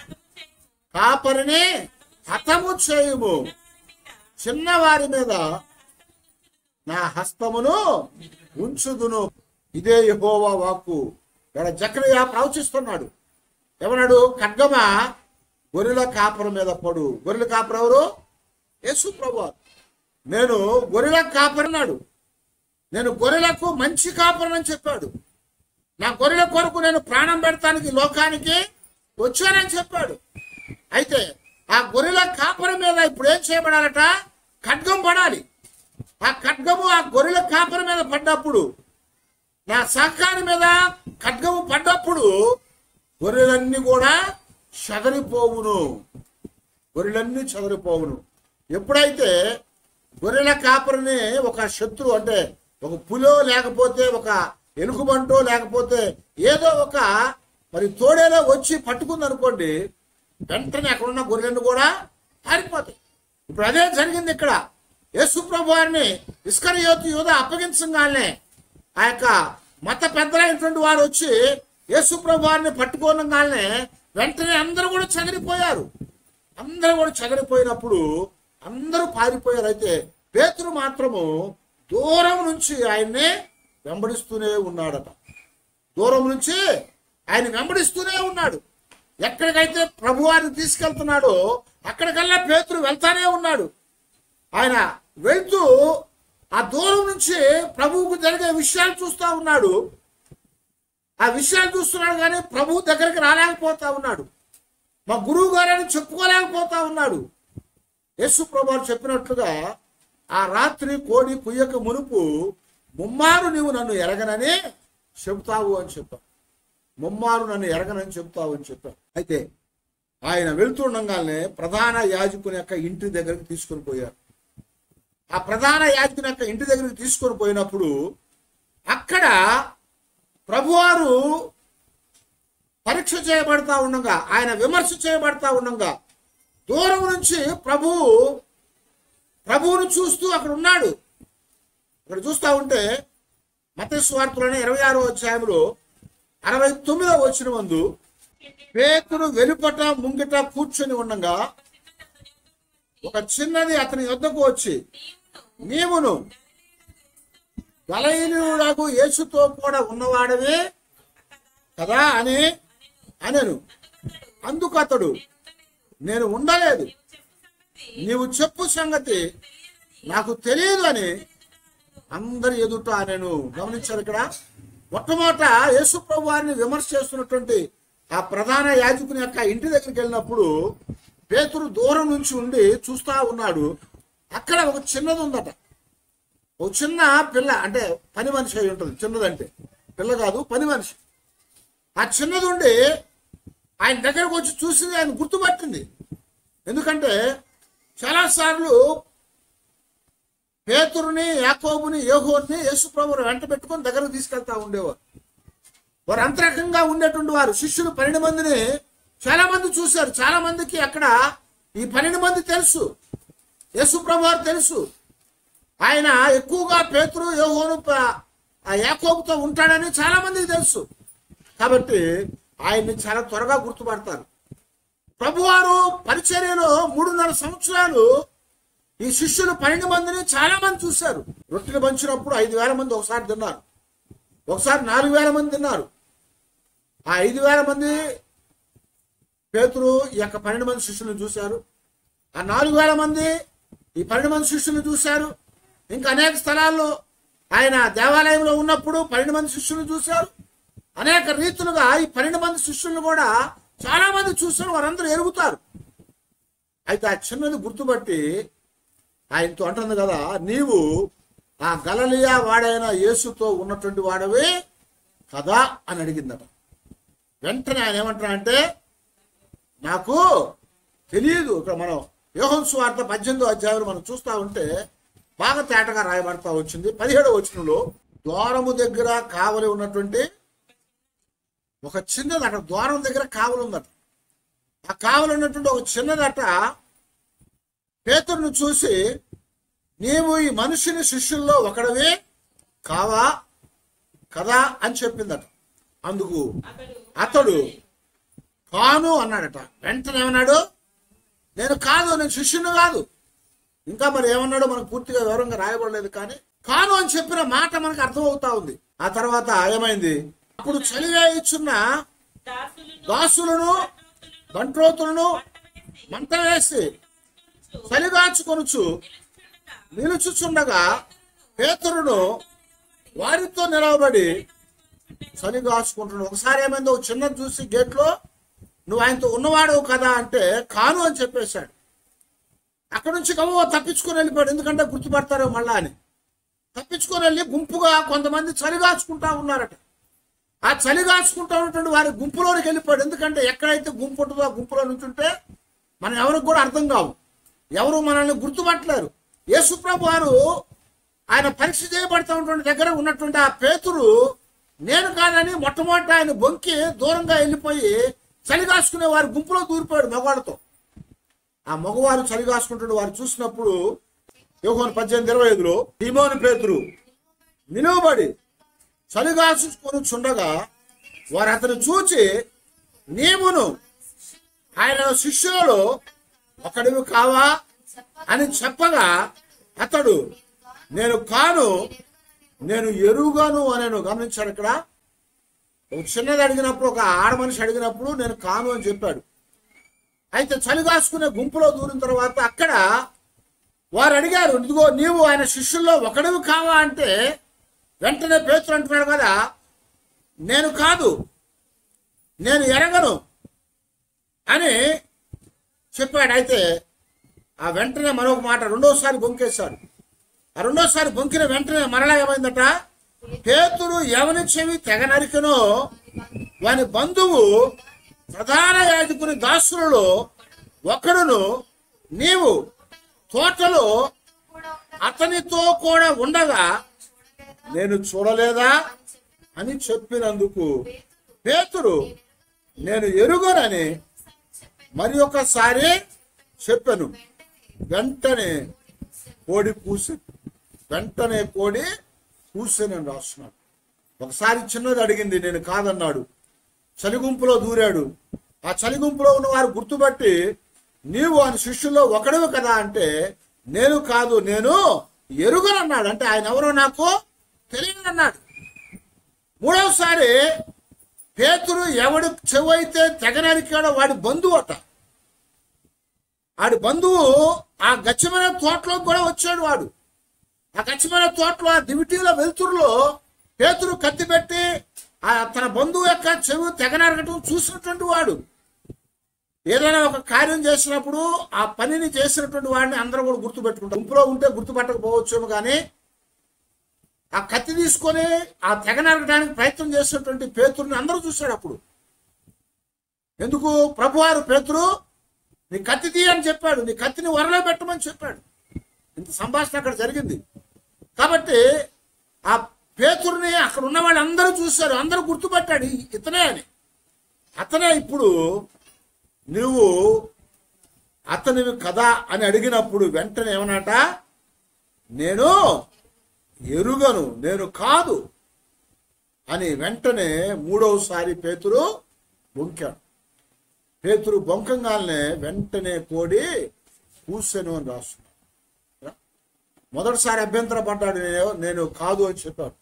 కాపరిని హతము చేయుము చిన్నవారి మీద నా హస్తమును ఉంచుదును ఇదే యెహోవా వాక్కు ఇక్కడ జక్రయ్య ప్రవచిస్తున్నాడు ఏమన్నాడు ఖడ్గమ గొర్రెల కాపరి మీద పడు గొర్రెల కాపరు ఎవరు యేసు ప్రభు నేను గొర్రెల కాపరినాడు నేను గొర్రెలకు మంచి కాపరని చెప్పాడు నా గొర్రెల కొరకు నేను ప్రాణం పెడతానికి లోకానికి వచ్చానని చెప్పాడు అయితే ఆ గొర్రెల కాపరి మీద ఇప్పుడు ఏం చేయబడాలట ఖడ్గం పడాలి ఆ ఖడ్గము ఆ గొర్రెల కాపరి మీద పడ్డప్పుడు నా సహకారి మీద ఖడ్గము పడ్డప్పుడు గొర్రెలన్నీ కూడా చెదరిపోవును గొర్రెలన్నీ చెదరిపోవును ఎప్పుడైతే గొర్రెల కాపరిని ఒక శత్రువు అంటే ఒక పులో లేకపోతే ఒక ఎలుగుబంటో లేకపోతే ఏదో ఒక మరి తోడేలో వచ్చి పట్టుకుంది అనుకోండి వెంటనే అక్కడ ఉన్న గొర్రెలను కూడా పారిపోతాయి ఇప్పుడు అదే జరిగింది ఇక్కడ యేసు ప్రభు వారిని ఇస్కరియోతు యూద అప్పగించగానే ఆ యొక్క మత పెద్దలైనటువంటి వారు వచ్చి యేసు ప్రభు వారిని పట్టుకోనగానే వెంటనే అందరూ కూడా చెదిరిపోయారు అందరూ కూడా చెదరిపోయినప్పుడు అందరూ పారిపోయారు అయితే పేతురు మాత్రము దూరం నుంచి ఆయన్ని వెంబడిస్తూనే ఉన్నాడట దూరం నుంచి ఆయన వెంబడిస్తూనే ఉన్నాడు ఎక్కడికైతే ప్రభువారిని తీసుకెళ్తున్నాడో అక్కడికల్లా పేతురు వెళ్తానే ఉన్నాడు ఆయన వెళ్తూ ఆ దూరం నుంచి ప్రభువుకు జరిగే విషయాలు చూస్తా ఉన్నాడు ఆ విషయాలు చూస్తున్నాడు కానీ ప్రభువు దగ్గరికి రాలేకపోతా ఉన్నాడు మా గురువు గారని చెప్పుకోలేకపోతా ఉన్నాడు యేసు ప్రభు చెప్పినట్లుగా ఆ రాత్రి కోడి కుయ్యక మునుపు ముమ్మారు నీవు నన్ను ఎరగనని చెబుతావు అని చెప్పాను ముమ్మారు నన్ను ఎరగనని చెబుతావు అని చెప్పాను అయితే ఆయన వెళ్తుండగానే ప్రధాన యాజకుని యొక్క ఇంటి దగ్గరికి తీసుకొని పోయారు ఆ ప్రధాన యాజకుని యొక్క ఇంటి దగ్గరికి తీసుకొని పోయినప్పుడు అక్కడ ప్రభువారు పరీక్ష చేయబడతా ఉండగా ఆయన విమర్శ చేయబడతా ఉండగా దూరం నుంచి ప్రభువు ప్రభువును చూస్తూ అక్కడ ఉన్నాడు ఇక్కడ చూస్తా ఉంటే మత స్వార్థలోనే ఇరవై ఆరో అధ్యాయంలో అరవై తొమ్మిదో వచ్చిన మందు పేతురు వెలుపట ముంగిట కూర్చొని ఉండగా ఒక చిన్నది అతని యొద్దకు వచ్చి నీవును గలైనకు యేసుతో కూడా ఉన్నవాడవే కదా అని అనను అందుకు అతడు నేను ఉండలేదు నీవు చెప్పు సంగతి నాకు తెలియదు అని అందరి ఎదుట నేను గమనించారు ఇక్కడ మొట్టమొదట యేసు ప్రభు వారిని విమర్శ చేస్తున్నటువంటి ఆ ప్రధాన యాజకుని యొక్క ఇంటి దగ్గరికి వెళ్ళినప్పుడు పేతురు దూరం నుంచి ఉండి చూస్తా ఉన్నాడు అక్కడ ఒక చిన్నది ఉందట ఒక చిన్న పిల్ల అంటే పని మనిషి అయి ఉంటుంది చిన్నదంటే పిల్ల కాదు పని మనిషి ఆ చిన్నది ఉండి ఆయన దగ్గరకు వచ్చి చూసింది ఆయన గుర్తుపట్టింది ఎందుకంటే చాలాసార్లు పేతురుని యాకోబుని యోహోని యేసుప్రభుని వెంట పెట్టుకొని దగ్గరకు తీసుకెళ్తా ఉండేవారు వారు అంతరకంగా ఉండేటువంటి వారు శిష్యులు పన్నెండు మందిని చాలా మంది చూశారు చాలా మందికి అక్కడ ఈ పన్నెండు మంది తెలుసు యేసుప్రభు వారు తెలుసు ఆయన ఎక్కువగా పేతురు యోహోను ప- ఆ యాకోబుతో ఉంటాడని చాలా మందికి తెలుసు కాబట్టి ఆయన్ని చాలా త్వరగా గుర్తుపడతారు ప్రభువారు పరిచర్యలో మూడున్నర సంవత్సరాలు ఈ శిష్యులు పన్నెండు మందిని చాలా మంది చూశారు రొట్టెలు పంచినప్పుడు ఐదు వేల మంది ఒకసారి తిన్నారు ఒకసారి నాలుగు వేల మంది తిన్నారు ఆ ఐదు వేల మంది పేతురు ఈ యొక్క పన్నెండు మంది శిష్యులను చూశారు ఆ నాలుగు వేల మంది ఈ పన్నెండు మంది శిష్యులను చూశారు ఇంకా అనేక స్థలాల్లో ఆయన దేవాలయంలో ఉన్నప్పుడు పన్నెండు మంది శిష్యులను చూశారు అనేక రీతులుగా ఈ పన్నెండు మంది శిష్యులను కూడా చాలా మంది చూశారు వారందరూ ఎరుగుతారు అయితే ఆ చిన్నది గుర్తుపట్టి ఆయనతో అంటుంది కదా నీవు ఆ గలలియా వాడైన యేసుతో ఉన్నటువంటి వాడవే కదా అని అడిగిందట వెంటనే ఆయన ఏమంటారంటే నాకు తెలియదు ఇక్కడ మనం యోహన్ స్వార్థ పద్దెనిమిదో అధ్యాయులు మనం చూస్తా ఉంటే బాగా తేటగా రాయబడతా వచ్చింది పదిహేడవ వచనంలో ద్వారము దగ్గర కావలి ఉన్నటువంటి ఒక చిన్నది అక్కడ ద్వారం దగ్గర కావలి ఉందట ఆ కావలి ఉన్నటువంటి ఒక చిన్నదట పేతురును చూసి నీవు ఈ మనుషుని శిష్యుల్లో ఒకడవే కావా కదా అని చెప్పిందట అందుకు అతడు కాను అన్నాడట వెంటనే ఏమన్నాడు నేను కాదు నేను శిష్యుని కాదు ఇంకా మరి ఏమన్నాడో మనకు పూర్తిగా వివరంగా రాయబడలేదు కానీ కాను అని చెప్పిన మాట మనకు అర్థమవుతా ఉంది ఆ తర్వాత ఏమైంది అప్పుడు చలిగా ఇచ్చున్న దాసులను బంట్రోతులను మంట వేసి చలిగాచుకొనుచు నిలుచుచుండగా పేతురును వారితో నిలవబడి చలిగాచుకుంటున్నాడు ఒకసారి ఏమైందో ఒక చిన్నది చూసి గేట్లో నువ్వు ఆయనతో ఉన్నవాడవు కదా అంటే కాను అని చెప్పేశాడు అక్కడ నుంచి కవ్వ తప్పించుకొని వెళ్ళిపోయాడు ఎందుకంటే గుర్తుపడతారో మళ్ళా అని తప్పించుకొని వెళ్ళి గుంపుగా కొంతమంది చలిగాచుకుంటా ఉన్నారట ఆ చలిగాచుకుంటా ఉన్నటువంటి వారి గుంపులోనికి వెళ్ళిపోయాడు ఎందుకంటే ఎక్కడైతే గుంపు ఉంటుందో ఆ గుంపులో నుంచుంటే మనం ఎవరికి కూడా అర్థం కావు ఎవరు మనల్ని గుర్తుపట్టలేరు యేసుప్రభు వారు ఆయన పరీక్ష చేయబడతా ఉన్నటువంటి దగ్గర ఉన్నటువంటి ఆ పేతురు నేను కాదని మొట్టమొదట ఆయన బొంకి దూరంగా వెళ్ళిపోయి చలి కాసుకునే వారి గుంపులో దూరిపోయాడు మగవాళ్ళతో ఆ మగవారు చలి కాసుకుంటున్న వారు చూసినప్పుడు యోగోని పద్దెనిమిది ఇరవై ఐదులో తిమోని పేతురు నిలువబడి చలిగాసుకొని చుండగా వారు అతను చూచి నీవును ఆయన శిష్యులలో ఒకడివి కావా అని చెప్పగా అతడు నేను కాను నేను ఎరుగాను అనేను గమనించాడు ఇక్కడ ఒక చిన్నది అడిగినప్పుడు ఒక ఆడ మనిషి అడిగినప్పుడు నేను కాను అని చెప్పాడు అయితే చలి కాసుకునే గుంపులో దూరిన తర్వాత అక్కడ వారు అడిగారు ఇదిగో నీవు ఆయన శిష్యుల్లో ఒకడివి కావా అంటే వెంటనే పేతురు అంటున్నాడు కదా నేను కాదు నేను ఎరగను అని చెప్పాడు అయితే ఆ వెంటనే మరొక మాట రెండోసారి బొంకేశాడు ఆ రెండోసారి బొంకిన వెంటనే మరలా ఏమైందట పేతురు ఎవని చెవి తెగ నరికనో వాని బంధువు ప్రధాన యాజకుని దాసులలో ఒకడును నీవు తోటలో అతనితో కూడా ఉండగా నేను చూడలేదా అని చెప్పినందుకు పేతురు నేను ఎరుగనని మరి ఒకసారి చెప్పాను వెంటనే కోడి కూసి వెంటనే కోడి కూర్చొని రాస్తున్నాడు ఒకసారి చిన్నది అడిగింది నేను కాదన్నాడు చలిగుంపులో దూరాడు ఆ చలిగుంపులో ఉన్న వారు గుర్తుపట్టి నీవు ఆయన శిష్యుల్లో ఒకడివి కదా అంటే నేను కాదు నేను ఎరుగనన్నాడు అంటే ఆయన ఎవరో నాకు తెలియదన్నాడు మూడవసారి పేతురు ఎవడు చెవైతే తెగనరికాడో వాడి బంధువు అట వాడి బంధువు ఆ గచ్చమైన తోటలో కూడా వచ్చాడు వాడు ఆ గచ్చమైన తోటలో ఆ దివిటీలో వెలుతురులో పేతురు కత్తి పెట్టి ఆ తన బంధువు యొక్క చెవి తెగనరగటం చూసినటువంటి వాడు ఏదైనా ఒక కార్యం చేసినప్పుడు ఆ పనిని చేసినటువంటి వాడిని అందరూ కూడా గుర్తుపెట్టుకుంటారు గుంపులో ఉంటే గుర్తుపట్టకపోవచ్చేమో కానీ ఆ కత్తి తీసుకొని ఆ తెగ నరకడానికి ప్రయత్నం చేసినటువంటి పేతురుని అందరూ చూశాడు అప్పుడు ఎందుకు ప్రభువారు పేతురు నీ కత్తి తీ అని చెప్పాడు నీ కత్తిని వరలో పెట్టమని చెప్పాడు ఇంత సంభాషణ అక్కడ జరిగింది కాబట్టి ఆ పేతురుని అక్కడ ఉన్న వాళ్ళందరూ చూశారు అందరూ గుర్తుపట్టాడు "ఈ- ఇతనే అని అతనే ఇప్పుడు నువ్వు అతనివి కదా అని అడిగినప్పుడు వెంటనే ఏమన్నట నేను ఎరుగను నేను కాదు అని వెంటనే మూడవసారి పేతురు బొంకాడు పేతురు బొంకంగానే వెంటనే కోడి కూసెను అని రాస్తున్నాడు మొదటిసారి అభ్యంతర పడ్డాడు నేను నేను కాదు అని చెప్పాడు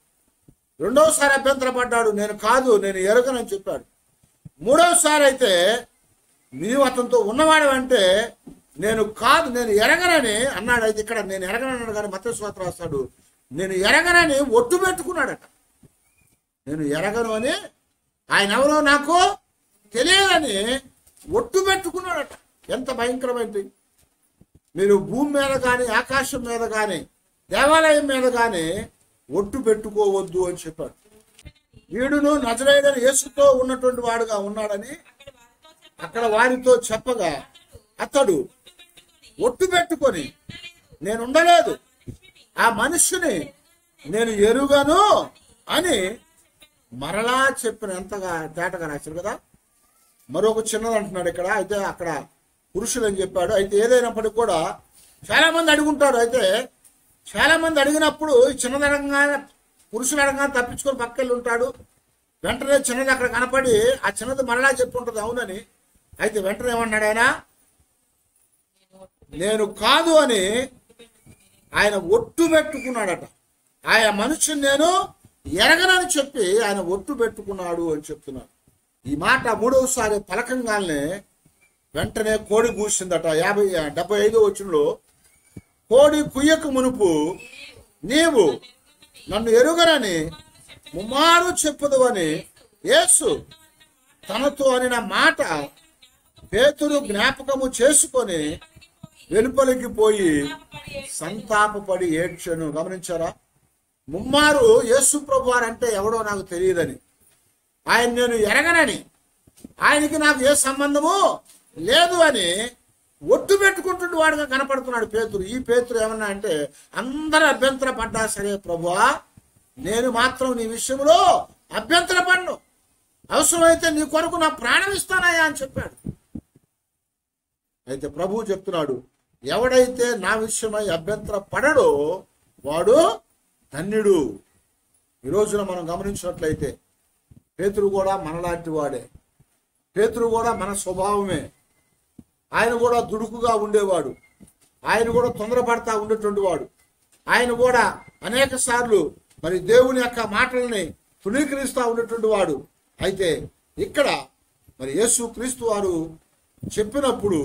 రెండవసారి అభ్యంతర పడ్డాడు నేను కాదు నేను ఎరగనని చెప్పాడు మూడవసారి అయితే నీవు అతనితో ఉన్నవాడు అంటే నేను కాదు నేను ఎరగనని అన్నాడు అయితే ఇక్కడ నేను ఎరగనన్నాడు కానీ మత స్వాత రాస్తాడు నేను ఎరగనని ఒట్టు పెట్టుకున్నాడట నేను ఎరగను అని ఆయన ఎవరో నాకు తెలియదని ఒట్టు పెట్టుకున్నాడట ఎంత భయంకరమైనది మీరు భూమి మీద కానీ ఆకాశం మీద కానీ దేవాలయం మీద కానీ ఒట్టు పెట్టుకోవద్దు అని చెప్పాడు వీడును నజరైన యేసుతో ఉన్నటువంటి వాడుగా ఉన్నాడని అక్కడ వారితో చెప్పగా అతడు ఒట్టు పెట్టుకొని నేను ఉండలేదు ఆ మనుష్యుని నేను ఎరుగను అని మరలా చెప్పిన ఎంతగా తేటగా రాశారు కదా మరొక చిన్నది అంటున్నాడు ఇక్కడ అయితే అక్కడ పురుషులు అని చెప్పాడు అయితే ఏదైనప్పటికీ కూడా చాలా మంది అడుగుంటారు అయితే చాలా మంది అడిగినప్పుడు ఈ చిన్నది అడగగానే పురుషులు అడగగానే తప్పించుకొని పక్కకెళ్ళి ఉంటాడు వెంటనే చిన్నది అక్కడ కనపడి ఆ చిన్నది మరలా చెప్పుంటది అవునని అయితే వెంటనే ఏమన్నాడు ఆయన నేను కాదు అని ఆయన ఒట్టు పెట్టుకున్నాడట ఆయన మనుషుని నేను ఎరగనని చెప్పి ఆయన ఒట్టు పెట్టుకున్నాడు అని చెప్తున్నాడు ఈ మాట మూడవసారి పలకంగానే వెంటనే కోడి కూసిందట యాభై డెబ్బై ఐదో వచ్చినలో కోడి కుయ్యకు మునుపు నీవు నన్ను ఎరుగనని ముమ్మారు చెప్పుదు అని యేసు తనతో అనిన మాట పేతురు జ్ఞాపకము చేసుకొని వెలుపలికి పోయి సంతాపపడి ఏడ్చను గమనించారా ముమ్మారు యేసు ప్రభు అంటే ఎవడో నాకు తెలియదని ఆయన నేను ఎరగనని ఆయనకి నాకు ఏ సంబంధము లేదు అని ఒట్టు పెట్టుకుంటుండే వాడుగా కనపడుతున్నాడు పేతురు ఈ పేతురు ఏమన్నా అంటే అందరు అభ్యంతర పడ్డా సరే ప్రభువా నేను మాత్రం నీ విషయంలో అభ్యంతర పడ్ను అవసరమైతే నీ కొరకు నా ప్రాణం ఇస్తానయ్యా అని చెప్పాడు అయితే ప్రభువు చెప్తున్నాడు ఎవడైతే నా విషయమై అభ్యంతర పడడో వాడు ధన్యుడు ఈ రోజున మనం గమనించినట్లయితే పేతురు కూడా మనలాంటి వాడే పేతురు కూడా మన స్వభావమే ఆయన కూడా దుడుకుగా ఉండేవాడు ఆయన కూడా తొందరపడతా ఉండేటువంటి వాడు ఆయన కూడా అనేక సార్లు మరి దేవుని యొక్క మాటల్ని తృణీకరిస్తూ ఉండేటువంటి వాడు అయితే ఇక్కడ మరి యేసు క్రీస్తు వారు చెప్పినప్పుడు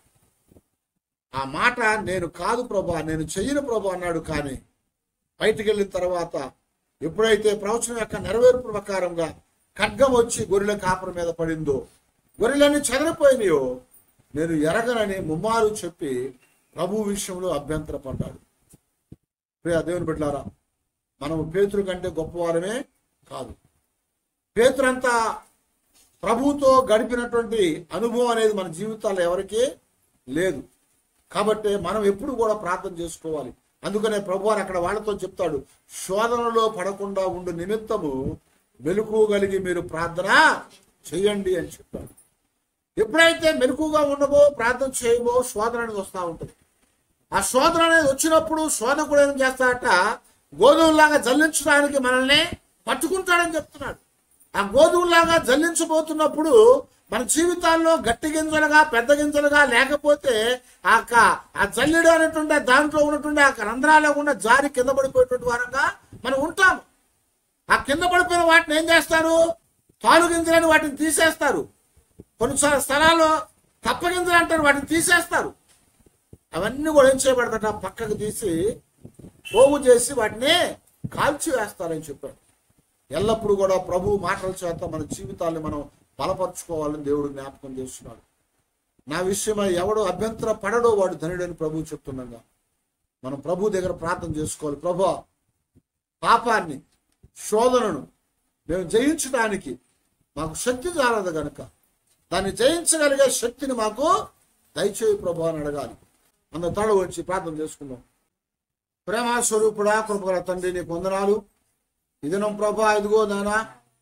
ఆ మాట నేను కాదు ప్రభా నేను చెయ్యను ప్రభా అన్నాడు కానీ బయటికి వెళ్ళిన తర్వాత ఎప్పుడైతే ప్రవచనం యొక్క నెరవేర్పు ప్రకారంగా ఖడ్గం వచ్చి గొర్రెల కాపర మీద పడిందో గొర్రెలన్నీ చెదరిపోయినాయో నేను ఎరగనని ముమ్మారు చెప్పి ప్రభు విషయంలో అభ్యంతర పడ్డాడు ప్రియ దేవుని బిడ్డారా మనం పేతురు కంటే గొప్పవారమే కాదు పేతురంతా ప్రభువుతో గడిపినటువంటి అనుభవం అనేది మన జీవితాల్లో ఎవరికీ లేదు కాబట్టి మనం ఎప్పుడు కూడా ప్రార్థన చేసుకోవాలి అందుకనే ప్రభువారు అక్కడ వాళ్ళతో చెప్తాడు శోధనలో పడకుండా ఉండు నిమిత్తము మెలకువగలిగి మీరు ప్రార్థన చేయండి అని చెప్పాడు ఎప్పుడైతే మెలకుగా ఉండమో ప్రార్థన చేయమో శోధన అనేది వస్తూ ఉంటుంది ఆ శోధన అనేది వచ్చినప్పుడు శోధకుడు ఏం చేస్తాడట గోధుమలాగా జల్లించడానికి మనల్ని పట్టుకుంటాడని చెప్తున్నాడు ఆ గోధుమలాగా జల్లించబోతున్నప్పుడు మన జీవితాల్లో గట్టి గింజలుగా పెద్ద గింజలుగా లేకపోతే ఆ క- ఆ జల్లెడు అనేటువంటి దాంట్లో ఉన్నటువంటి ఆ రంధ్రాలు కూడా జారి కింద పడిపోయేటువంటి వారంగా మనం ఉంటాము ఆ కింద పడిపోయిన వాటిని ఏం చేస్తారు తాలు గింజలని వాటిని తీసేస్తారు కొన్నిసార్లు స్థలాల్లో తప్ప గింజలు అంటారు వాటిని తీసేస్తారు అవన్నీ కూడా ఏం చేయబడతాట పక్కకు తీసి పోగు చేసి వాటిని కాల్చి వేస్తారని చెప్పాడు ఎల్లప్పుడూ కూడా ప్రభు మాటల చేత మన జీవితాన్ని మనం బలపరుచుకోవాలని దేవుడు జ్ఞాపకం చేస్తున్నాడు నా విషయమై ఎవడు అభ్యంతర పడడో వాడు ధనుడని ప్రభు చెప్తుండగా మనం ప్రభు దగ్గర ప్రార్థన చేసుకోవాలి ప్రభు పాపాన్ని శోధనను మేము జయించడానికి మాకు శక్తి చాలదు గనుక దాన్ని జయించగలిగే శక్తిని మాకు దయచేయి ప్రభు అని అడగాలి అందరు తడ వచ్చి ప్రార్థన చేసుకుందాం ప్రేమ స్వరూపుడా కృపగల తండ్రి నీ వందనాలు ఇదినం ప్రభా ఇదిగో నానా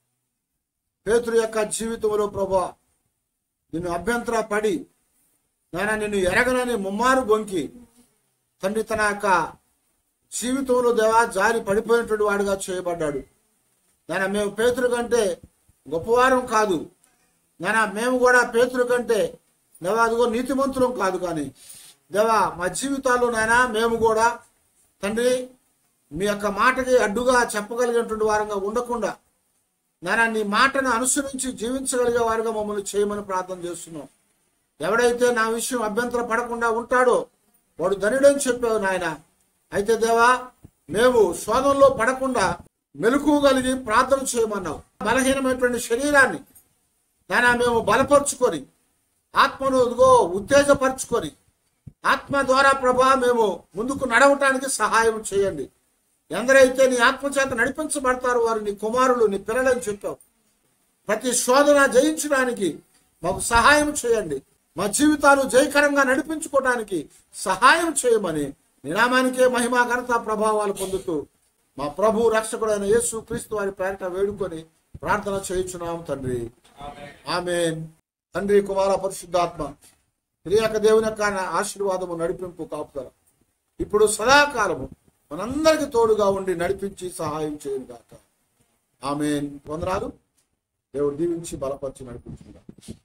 పేతురు యొక్క జీవితంలో ప్రభా నిన్ను అభ్యంతర పడి నాయన నిన్ను ఎరగనని ముమ్మారు బొంకి తండ్రి తన యొక్క జీవితంలో దేవా జారి పడిపోయినటువంటి వాడుగా చేయబడ్డాడు నాయన మేము పేతురు కంటే గొప్పవారం కాదు నాయన మేము కూడా పేతురు కంటే దేవా అదిగో నీతిమంతులం కాదు కానీ దేవా మా జీవితాల్లో నాయన మేము కూడా తండ్రి మీ యొక్క మాటకి అడ్డుగా చెప్పగలిగినటువంటి వారంగా ఉండకుండా నాయన నీ మాటను అనుసరించి జీవించగలిగే వారుగా మమ్మల్ని చేయమని ప్రార్థన చేస్తున్నాం ఎవడైతే నా విషయం అభ్యంతర పడకుండా ఉంటాడో వాడు ధనుడని చెప్పావు నాయన అయితే దేవా మేము శోధంలో పడకుండా మెలకు కలిగి ప్రార్థన చేయమన్నావు బలహీనమైనటువంటి శరీరాన్ని నాయన మేము బలపరుచుకొని ఆత్మను ఇదిగో ఉత్తేజపరుచుకొని ఆత్మ ద్వారా ప్రభా మేము ముందుకు నడవటానికి సహాయం చేయండి ఎందరైతే నీ ఆత్మ చేత నడిపించబడతారో వారు నీ కుమారులు నీ పిల్లలని చెప్పావు ప్రతి శోధన జయించడానికి మాకు సహాయం చేయండి మా జీవితాలు జయకరంగా నడిపించుకోవడానికి సహాయం చేయమని నినామానికే మహిమా ఘనత ప్రభావాలు పొందుతూ మా ప్రభు రక్షకుడైన యేసు క్రీస్తు వారి పేరిట వేడుకొని ప్రార్థన చేయుచున్నాం తండ్రి ఆమె తండ్రి కుమార పరిశుద్ధాత్మ త్రియక దేవుని యొక్క ఆశీర్వాదము నడిపింపు కాపుదల ఇప్పుడు సదాకాలము మనందరికి తోడుగా ఉండి నడిపించి సహాయం చేయను గాక ఆమె వందనాలు దేవుడు దీవించి బలపరిచి నడిపించుగా